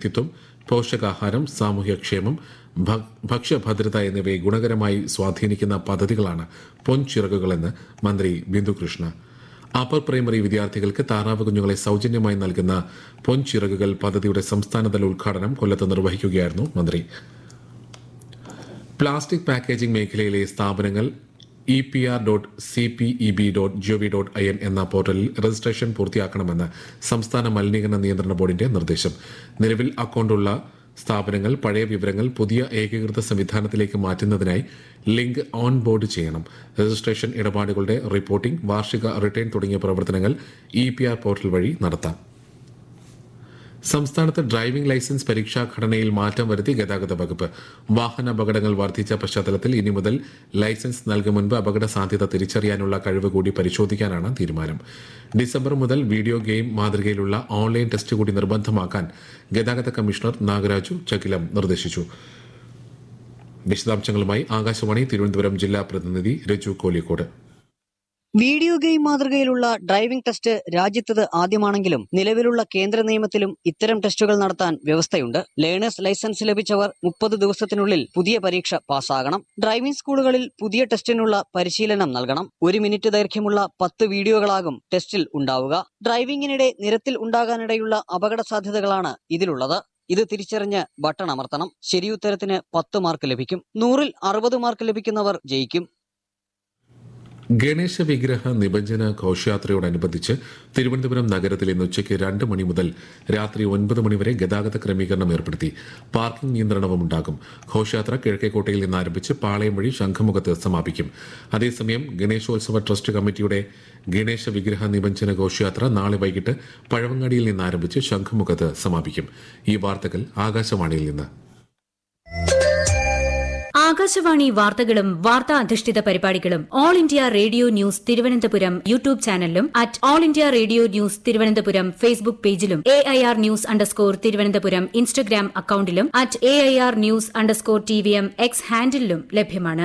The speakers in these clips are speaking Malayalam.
വ്യക്തിത്വം പോഷകാഹാരം സാമൂഹ്യക്ഷേമം ഭ- ഭക്ഷ്യഭദ്രത എന്നിവയെ ഗുണകരമായി സ്വാധീനിക്കുന്ന പദ്ധതികളാണ് പൊൻചിറകുകളെന്ന് മന്ത്രി ബിന്ദുകൃഷ്ണ അപ്പർ പ്രൈമറി വിദ്യാർത്ഥികൾക്ക് താറാവ് കുഞ്ഞുങ്ങളെ സൗജന്യമായി നൽകുന്ന പൊൻചിറകുകൾ പദ്ധതിയുടെ സംസ്ഥാനതല ഉദ്ഘാടനം കൊല്ലത്ത് നിർവഹിക്കുകയായിരുന്നു മന്ത്രി പ്ലാസ്റ്റിക് പാക്കേജിംഗ് മേഖലയിലെ സ്ഥാപനങ്ങൾ E P R dot C P E B dot gov dot I N എന്ന പോർട്ടലിൽ രജിസ്ട്രേഷൻ പൂർത്തിയാക്കണമെന്ന് സംസ്ഥാന മലിനീകരണ നിയന്ത്രണ ബോർഡിന്റെ നിർദ്ദേശം നിലവിൽ അക്കൌണ്ടുള്ള സ്ഥാപനങ്ങൾ പഴയ വിവരങ്ങൾ പുതിയ ഏകീകൃത സംവിധാനത്തിലേക്ക് മാറ്റുന്നതിനായി ലിങ്ക് ഓൺ ബോർഡ് ചെയ്യണം രജിസ്ട്രേഷൻ ഇടപാടുകളുടെ റിപ്പോർട്ടിംഗ് വാർഷിക റിട്ടേൺ തുടങ്ങിയ പ്രവർത്തനങ്ങൾ ഇ പി ആർ പോർട്ടൽ വഴി നടത്താം സംസ്ഥാനത്ത് ഡ്രൈവിംഗ് ലൈസൻസ് പരീക്ഷാ ഘടനയിൽ മാറ്റം വരുത്തി ഗതാഗത വകുപ്പ് വാഹന അപകടങ്ങൾ വർദ്ധിച്ച പശ്ചാത്തലത്തിൽ ഇനി മുതൽ ലൈസൻസ് നൽകും മുൻപ് അപകട സാധ്യത തിരിച്ചറിയാനുള്ള കഴിവ് കൂടി പരിശോധിക്കാനാണ് തീരുമാനം ഡിസംബർ മുതൽ വീഡിയോ ഗെയിം മാതൃകയിലുള്ള ഓൺലൈൻ ടെസ്റ്റ് കൂടി നിർബന്ധമാക്കാൻ ഗതാഗത കമ്മീഷണർ നാഗരാജു ചകിലം നിർദ്ദേശിച്ചു വിശദാംശങ്ങളുമായി ആകാശവാണി തിരുവനന്തപുരം ജില്ലാ പ്രതിനിധി രജു കോലിക്കോട് വീഡിയോ ഗെയിം മാതൃകയിലുള്ള ഡ്രൈവിംഗ് ടെസ്റ്റ് രാജ്യത്തത് ആദ്യമാണെങ്കിലും നിലവിലുള്ള കേന്ദ്ര നിയമത്തിലും ഇത്തരം ടെസ്റ്റുകൾ നടത്താൻ വ്യവസ്ഥയുണ്ട് ലേണേഴ്സ് ലൈസൻസ് ലഭിച്ചവർ മുപ്പത് ദിവസത്തിനുള്ളിൽ പുതിയ പരീക്ഷ പാസ്സാകണം ഡ്രൈവിംഗ് സ്കൂളുകളിൽ പുതിയ ടെസ്റ്റിനുള്ള പരിശീലനം നൽകണം ഒരു മിനിറ്റ് ദൈർഘ്യമുള്ള പത്ത് വീഡിയോകളാകും ടെസ്റ്റിൽ ഉണ്ടാവുക ഡ്രൈവിംഗിനിടെ നിരത്തിൽ ഉണ്ടാകാനിടയുള്ള അപകട സാധ്യതകളാണ് ഇതിലുള്ളത് ഇത് തിരിച്ചറിഞ്ഞ് ബട്ടൺ അമർത്തണം ശരിയുത്തരത്തിന് പത്ത് മാർക്ക് ലഭിക്കും നൂറിൽ അറുപത് മാർക്ക് ലഭിക്കുന്നവർ ജയിക്കും ഗണേശ വിഗ്രഹ നിബഞ്ജന ഘോഷയാത്രയോടനുബന്ധിച്ച് തിരുവനന്തപുരം നഗരത്തിൽ ഇന്ന് ഉച്ചയ്ക്ക് രണ്ട് മണി മുതൽ രാത്രി ഒൻപത് മണിവരെ ഗതാഗത ക്രമീകരണം ഏർപ്പെടുത്തി പാർക്കിംഗ് നിയന്ത്രണവും ഉണ്ടാകും ഘോഷയാത്ര കിഴക്കേക്കോട്ടയിൽ നിന്ന് ആരംഭിച്ച് പാളയം വഴി ശംഖുമുഖത്ത് സമാപിക്കും അതേസമയം ഗണേശോത്സവ ട്രസ്റ്റ് കമ്മിറ്റിയുടെ ഗണേശ വിഗ്രഹ നിബഞ്ജന ഘോഷയാത്ര നാളെ വൈകിട്ട് പഴവങ്ങാടിയിൽ നിന്ന് ആരംഭിച്ച് ശംഖുമുഖത്ത് സമാപിക്കും ഈ വാർത്തകൾ ആകാശവാണിയിൽ നിന്ന് ആകാശവാണി വാർത്തകളും വാർത്താ അധിഷ്ഠിത പരിപാടികളും all India radio news Thiruvananthapuram YouTube ചാനലിലും at all India radio news Thiruvananthapuram Facebook പേജിലും A I R news underscore Thiruvananthapuram Instagram അക്കൌണ്ടിലും at A I R news underscore T V M X ഹാൻഡിലും ലഭ്യമാണ്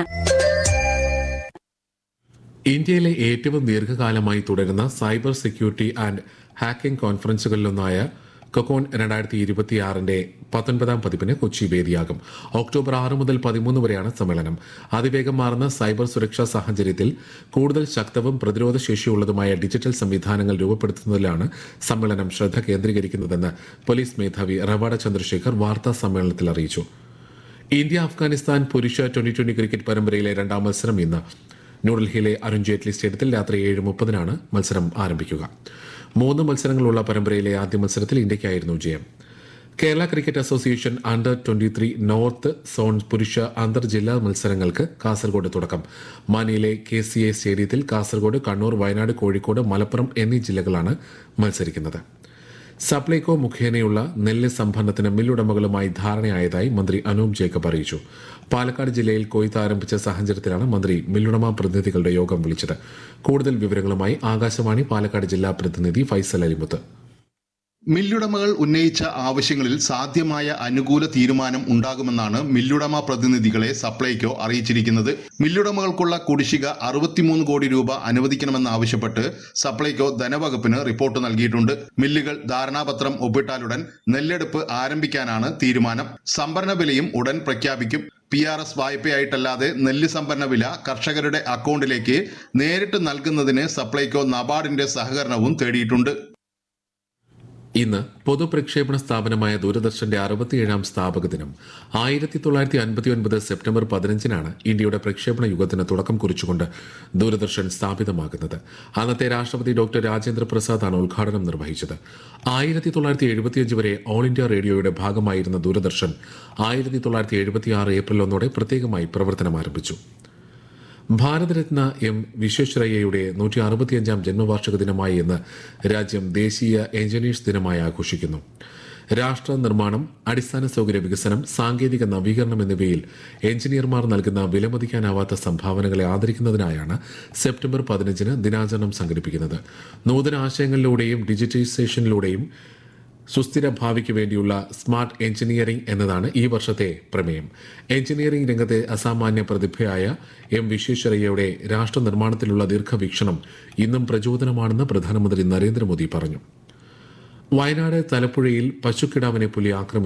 ഇന്ത്യയിലെ ഏറ്റവും ദീർഘകാലമായി തുടരുന്ന സൈബർ സെക്യൂരിറ്റി ആൻഡ് ഹാക്കിംഗ് കോൺഫറൻസുകളിലൊന്നായ കൊക്കോൺ രണ്ടായിരത്തി ഇരുപത്തിയാറിന്റെ പത്തൊൻപതാം പതിപ്പിന് കൊച്ചി വേദിയാകും ഒക്ടോബർ ആറ് മുതൽ പതിമൂന്ന് വരെയാണ് സമ്മേളനം അതിവേഗം മാറുന്ന സൈബർ സുരക്ഷാ സാഹചര്യത്തിൽ കൂടുതൽ ശക്തവും പ്രതിരോധ ശേഷിയുള്ളതുമായ ഡിജിറ്റൽ സംവിധാനങ്ങൾ രൂപപ്പെടുത്തുന്നതിലാണ് സമ്മേളനം ശ്രദ്ധ കേന്ദ്രീകരിക്കുന്നതെന്ന് പോലീസ് മേധാവി റവാഡ ചന്ദ്രശേഖർ വാർത്താ സമ്മേളനത്തിൽ അറിയിച്ചു ഇന്ത്യ അഫ്ഗാനിസ്ഥാൻ പുരുഷ ട്വന്റി ട്വന്റി ക്രിക്കറ്റ് പരമ്പരയിലെ രണ്ടാം മത്സരം ഇന്ന് ന്യൂഡൽഹിയിലെ അരുൺ ജെയ്റ്റ്ലി സ്റ്റേഡിയത്തിൽ രാത്രി ഏഴ് മുപ്പതിനാണ് മത്സരം ആരംഭിക്കുക മൂന്ന് മത്സരങ്ങളുള്ള പരമ്പരയിലെ ആദ്യ മത്സരത്തിൽ ഇന്ത്യയ്ക്കായിരുന്നു ജയം Kerala cricket association under twenty three north zone പുരുഷ അന്തർ ജില്ലാ മത്സരങ്ങൾക്ക് കാസർഗോഡ് തുടക്കം മാനിയിലെ കെ സി എ സ്റ്റേഡിയത്തിൽ കാസർഗോഡ് കണ്ണൂർ വയനാട് കോഴിക്കോട് മലപ്പുറം എന്നീ ജില്ലകളാണ് മത്സരിക്കുന്നത് സപ്ലൈകോ മുഖേനയുള്ള നെല്ല് സംഭരണത്തിന് മില്ലുടമകളുമായി ധാരണയായതായി മന്ത്രി അനൂപ് ജേക്കബ് അറിയിച്ചു പാലക്കാട് ജില്ലയിൽ കൊയ്ത്ത് ആരംഭിച്ച സാഹചര്യത്തിലാണ് മന്ത്രി മില്ലുടമ പ്രതിനിധികളുടെ യോഗം വിളിച്ചത് കൂടുതൽ വിവരങ്ങളുമായി ആകാശവാണി പാലക്കാട് ജില്ലാ പ്രതിനിധി ഫൈസൽ അലിമുത്ത് മില്ലുടമകൾ ഉന്നയിച്ച ആവശ്യങ്ങളിൽ സാധ്യമായ അനുകൂല തീരുമാനം ഉണ്ടാകുമെന്നാണ് മില്ലുടമ പ്രതിനിധികളെ സപ്ലൈകോ അറിയിച്ചിരിക്കുന്നത് മില്ലുടമകൾക്കുള്ള കുടിശ്ശിക അറുപത്തിമൂന്ന് കോടി രൂപ അനുവദിക്കണമെന്നാവശ്യപ്പെട്ട് സപ്ലൈകോ ധനവകുപ്പിന് റിപ്പോർട്ട് നൽകിയിട്ടുണ്ട് മില്ലുകൾ ധാരണാപത്രം ഒപ്പിട്ടാലുടൻ നെല്ലെടുപ്പ് ആരംഭിക്കാനാണ് തീരുമാനം സംഭരണ വിലയും ഉടൻ പ്രഖ്യാപിക്കും പി ആർ എസ് വായ്പയായിട്ടല്ലാതെ നെല്ല് സംഭരണ വില കർഷകരുടെ അക്കൗണ്ടിലേക്ക് നേരിട്ട് നൽകുന്നതിന് സപ്ലൈകോ നബാർഡിന്റെ സഹകരണവും തേടിയിട്ടുണ്ട് ഇന്ന് പൊതുപ്രക്ഷേപണ സ്ഥാപനമായ ദൂരദർശന്റെ അറുപത്തിയേഴാം സ്ഥാപക ദിനം ആയിരത്തി തൊള്ളായിരത്തി അൻപത്തിയൊൻപത് സെപ്റ്റംബർ പതിനഞ്ചിനാണ് ഇന്ത്യയുടെ പ്രക്ഷേപണ യുഗത്തിന് തുടക്കം കുറിച്ചുകൊണ്ട് ദൂരദർശൻ സ്ഥാപിതമാകുന്നത് അന്നത്തെ രാഷ്ട്രപതി ഡോക്ടർ രാജേന്ദ്ര പ്രസാദാണ് ഉദ്ഘാടനം നിർവഹിച്ചത് ആയിരത്തി തൊള്ളായിരത്തി എഴുപത്തിയഞ്ച് വരെ ഓൾ ഇന്ത്യ റേഡിയോയുടെ ഭാഗമായിരുന്ന ദൂരദർശൻ ആയിരത്തി തൊള്ളായിരത്തി എഴുപത്തിയാറ് ഏപ്രിൽ ഒന്നോടെ പ്രത്യേകമായി പ്രവർത്തനം ആരംഭിച്ചു ഭാരതരത്ന എം വിശ്വേശ്വരയ്യയുടെ നൂറ്റി അറുപത്തിയഞ്ചാം ജന്മവാർഷിക ദിനമായി ഇന്ന് രാജ്യം ദേശീയ എഞ്ചിനീയേഴ്സ് ദിനമായി ആഘോഷിക്കുന്നു രാഷ്ട്ര നിർമ്മാണം അടിസ്ഥാന സൗകര്യ വികസനം സാങ്കേതിക നവീകരണം എന്നിവയിൽ എഞ്ചിനീയർമാർ നൽകുന്ന വിലമതിക്കാനാവാത്ത സംഭാവനകളെ ആദരിക്കുന്നതിനായാണ് സെപ്റ്റംബർ പതിനഞ്ചിന് ദിനാചരണം സംഘടിപ്പിക്കുന്നത് നൂതന ആശയങ്ങളിലൂടെയും ഡിജിറ്റൈസേഷനിലൂടെയും സുസ്ഥിര ഭാവിക്ക് വേണ്ടിയുള്ള സ്മാർട്ട് എഞ്ചിനീയറിംഗ് എന്നതാണ് ഈ വർഷത്തെ പ്രമേയം എഞ്ചിനീയറിംഗ് രംഗത്തെ അസാമാന്യ പ്രതിഭയായ എം വിശ്വേശ്വരയ്യയുടെ രാഷ്ട്ര നിർമ്മാണത്തിലുള്ള ദീർഘവീക്ഷണം ഇന്നും പ്രചോദനമാണെന്ന് പ്രധാനമന്ത്രി നരേന്ദ്രമോദി പറഞ്ഞു വയനാട് തലപ്പുഴയിൽ പശുക്കിടാവിനെ പുലി ആക്രമിച്ചു